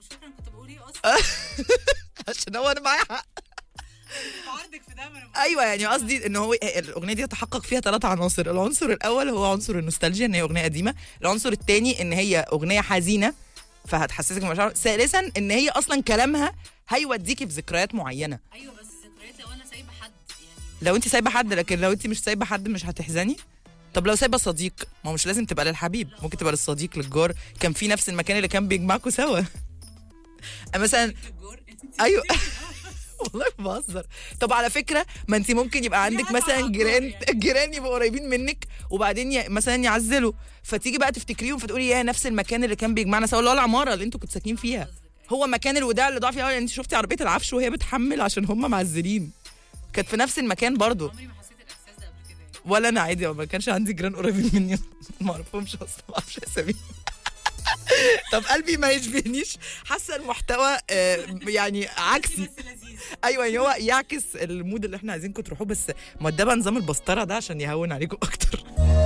مش فاكره انا كنت بقول ايه اصلا عشان هو انا معايا حق بعرضك في ده ما انا بقول. ايوه يعني قصدي ان هو الاغنيه دي يتحقق فيها ثلاث عناصر العنصر الاول هو عنصر النوستالجيا ان هي اغنيه قديمه العنصر الثاني ان هي اغنيه حزينه فهتحسسك بمشاعر ثالثا ان هي اصلا كلامها هيوديكي في ذكريات معينه ايوه بس ذكريات لو انا سايبه حد يعني لو انت سايبه حد لكن لو انت مش سايبه حد مش هتحزني طب لو سايبه صديق ما هو مش لازم تبقى للحبيب ممكن تبقى للصديق للجار كان في نفس المكان اللي كان بيجمعكم سوا مثلا الجور انت ايوه والله بهزر طب على فكره ما انت ممكن يبقى عندك حاجة مثلا على جيران الدور يعني. جيران يبقوا قريبين منك وبعدين ي... مثلا يعزلوا فتيجي بقى تفتكريهم فتقولي يا نفس المكان اللي كان بيجمعنا سوا اللي هو العماره اللي انتوا كنتوا ساكنين فيها هو مكان الوداع اللي ضاع فيه أول، انت شفتي عربيه العفش وهي بتحمل عشان هم معزلين كانت في نفس المكان برضو عمري ما حسيت الاحساس ده قبل كده يعني ولا انا عادي ما كانش عندي جيران قريبين مني ما اعرفهمش اصلا ما اعرفش اساميهم طب قلبي ما يشبهنيش حاسه المحتوى آه، يعني عكسي بس لذيذ ايوه يعني هو يعكس المود اللي احنا عايزينكم تروحوه بس مؤدبه نظام البسطره ده عشان يهون عليكم اكتر